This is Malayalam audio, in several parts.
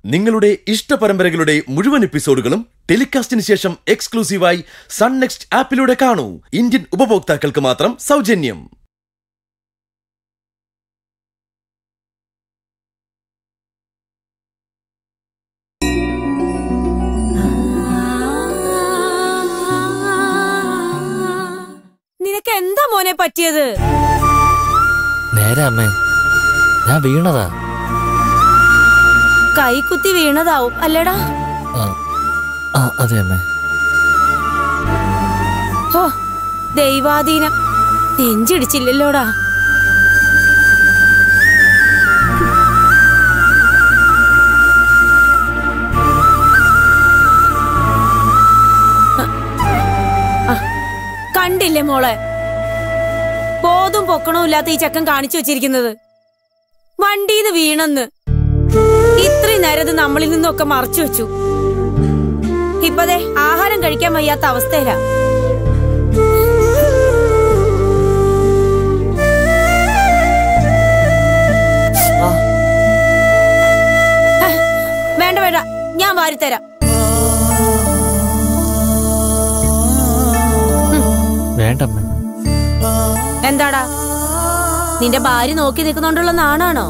നിങ്ങളുടെ ഇഷ്ട പരമ്പരകളുടെ മുഴുവൻ എപ്പിസോഡുകളും ടെലികാസ്റ്റിന് ശേഷം എക്സ്ക്ലൂസീവായി സൺ നെക്സ്റ്റ് ആപ്പിലൂടെ കാണൂ ഇന്ത്യൻ ഉപഭോക്താക്കൾക്ക് മാത്രം സൗജന്യം നിനക്ക് എന്താ മോനെ പറ്റിയത് നേരെ അമ്മേ ഞാൻ വീണതാ കൈക്കുത്തി വീണതാവും അല്ലേടാ ആ, ആ അതെ അമ്മേ ഹോ ദൈവാധീനം നെഞ്ചിടിച്ചില്ലല്ലോടാ ആ, കണ്ടില്ലേ മോളെ ബോധം പൊക്കണവും ഇല്ലാത്ത ഈ ചെക്കൻ കാണിച്ചു വെച്ചിരിക്കുന്നത് വണ്ടീന്ന് വീണെന്ന് ഇത്രയും നേരം ഇത് നമ്മളിൽ നിന്നൊക്കെ മറച്ചു വെച്ചു ഇപ്പതേ ആഹാരം കഴിക്കാൻ വയ്യാത്ത അവസ്ഥയിലാ ഹ, വേണ്ട വേണ്ട ഞാൻ വാരിത്തരാം വേണ്ട അമ്മേ എന്താടാ നിന്റെ ഭാര്യ നോക്കി നിൽക്കുന്നോണ്ടുള്ള നാണാണോ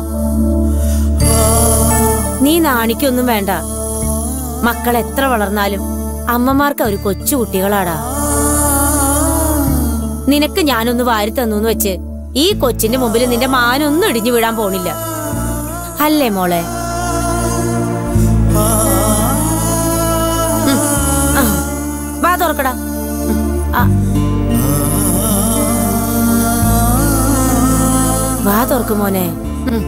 നീ നാണിക്കൊന്നും വേണ്ട മക്കൾ എത്ര വളർന്നാലും അമ്മമാർക്ക് ഒരു കൊച്ചു കുട്ടികളാടാ നിനക്ക് ഞാനൊന്ന് വാരി തന്നു വെച്ച് ഈ കൊച്ചിന്റെ മുമ്പിൽ നിന്റെ മാനൊന്നും ഇടിഞ്ഞു വീഴാൻ പോണില്ല അല്ലേ മോളെ ഉം, ആ, വാ തുറക്കടാ ഉം, ആ വാ തുറക്കും മോനെ ഉം.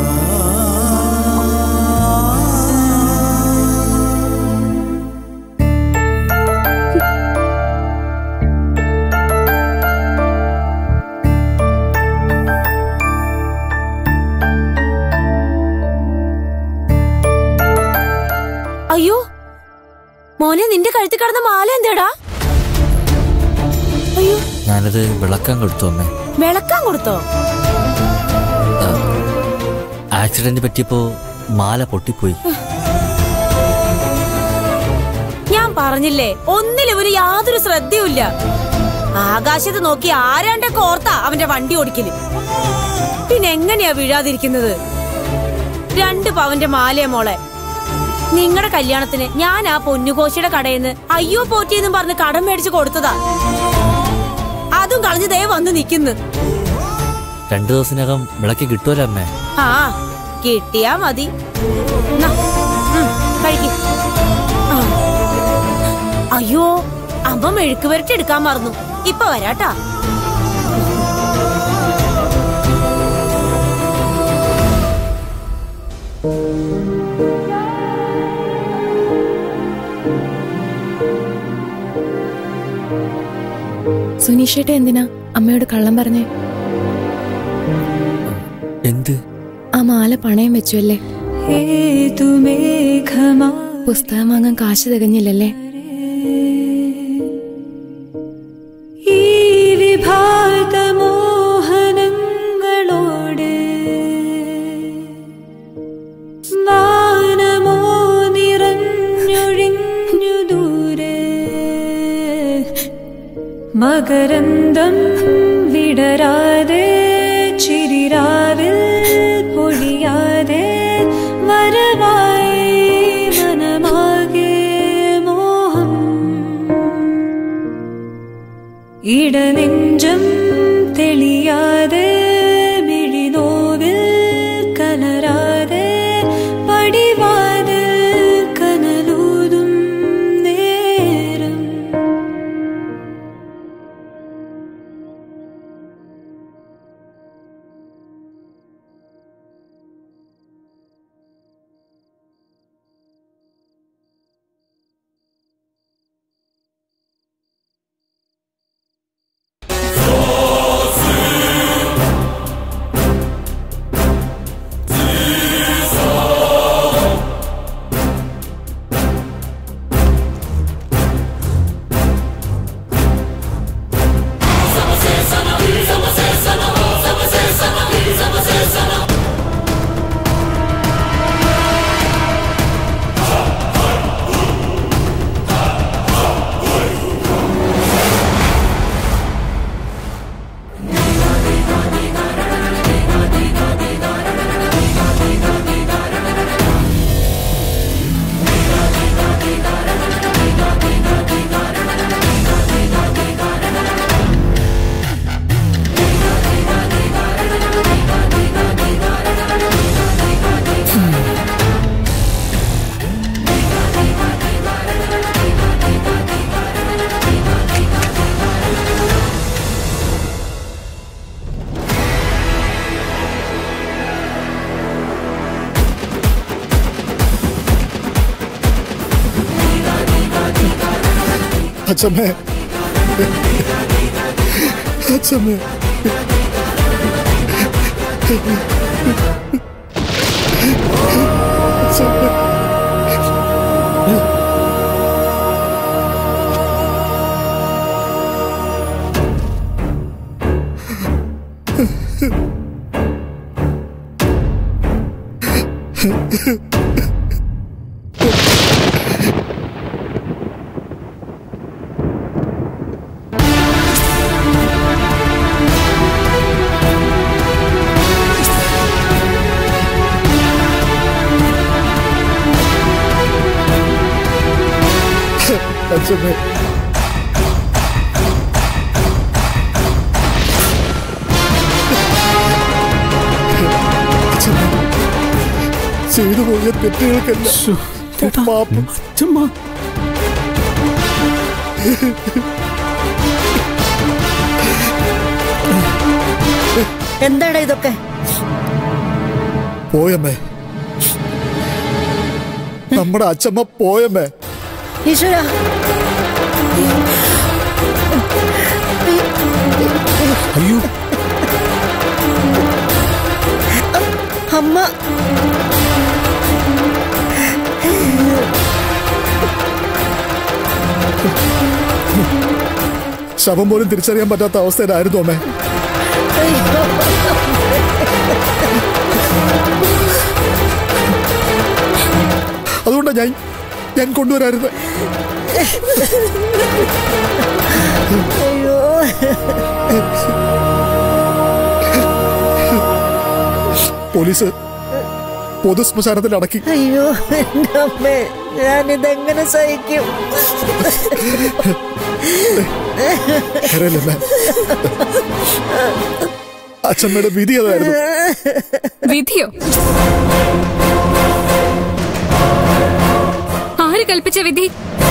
അയ്യോ മോനെ നിന്റെ കഴുത്തിൽ കിടന്ന മാല എന്താടാ അയ്യോ ഞാനത് വിളക്കാൻ കൊടുത്തു അമ്മേ വിളക്കാൻ കൊടുത്തോ ആക്സിഡന്റ് പറ്റിയപ്പോ മാല പൊട്ടിപ്പോയി ഞാൻ പറഞ്ഞില്ലേ ഒന്നിലും ഇവന് യാതൊരു ശ്രദ്ധയുമില്ല ആകാശത്ത് നോക്കി ആരാണ്ടൊക്കെ ഓർത്താ അവന്റെ വണ്ടി ഓടിക്കല് പിന്നെ എങ്ങനെയാ വീഴാതിരിക്കുന്നത് രണ്ട് പവന്റെ മാലയെ മോളെ നിങ്ങളുടെ കല്യാണത്തിന് ഞാൻ ആ പൊന്നുകോശിയുടെ കടയിൽ നിന്ന് അയ്യോ പോറ്റിയെന്നും പറഞ്ഞ് കടം മേടിച്ച് കൊടുത്തതാ അതും കളഞ്ഞു ദേ വന്ന് നിക്കുന്നു രണ്ടു ദിവസത്തിനകം വിളക്ക് കിട്ടുമല്ലോ അമ്മേ ആ കിട്ടിയാ മതി നാ, ഉം, കഴിക്ക്. ആ. അയ്യോ അമ്മ മെഴുക്ക് വരട്ടി എടുക്കാൻ മറന്നു ഇപ്പൊ വരാട്ടാ സുനീഷേട്ട എന്തിനാ അമ്മയോട് കള്ളം പറഞ്ഞേ എന്ത് ആ മാല പണയം വെച്ചു അല്ലേ പുസ്തകം വാങ്ങാൻ കാശ് തികഞ്ഞില്ലല്ലേ ഈ വിഭാത മോഹനങ്ങളോട് മാനമോ നിറഞ്ഞൊഴിഞ്ഞു ദൂരെ മകരന്തം വിടരാതെ ചിരിരാവിൽ പൊഴിയാതെ വരവായി മനമാകെ മോഹം ഇടനെഞ്ചം തെളിയാതെ മിഴിനോവിൽ കലരാതെ പടിവാതിൽ കനലൂതും നേരം അച്ഛമ്മേ അച്ഛമ്മേ അച്ഛമ്മേ അച്ഛമ്മേ അച്ഛമ്മേ ചെയ്തു പോയ തെറ്റുകൾക്കെല്ലാം മാപ്പ് അച്ഛമ്മ എന്താടാ ഇതൊക്കെ പോയമ്മേ നമ്മുടെ അച്ഛമ്മ പോയമ്മേ ഈശ്വര അയ്യോ അമ്മ ശവം പോലും തിരിച്ചറിയാൻ പറ്റാത്ത അവസ്ഥയിലായിരുന്നു അമ്മേ അതുകൊണ്ടാ ഞാൻ ഞാൻ കൊണ്ടുവരാറുണ്ട് അയ്യോ പോലീസ് പൊതുശ്മശാനത്തിൽ അടക്കി അയ്യോ എന്റെ അമ്മേ ഞാനിതെങ്ങനെ സഹിക്കും കരയല്ലേ അച്ഛമ്മയുടെ വിധി അതായിരുന്നു വിധിയോ ആര് കൽപ്പിച്ച വിധി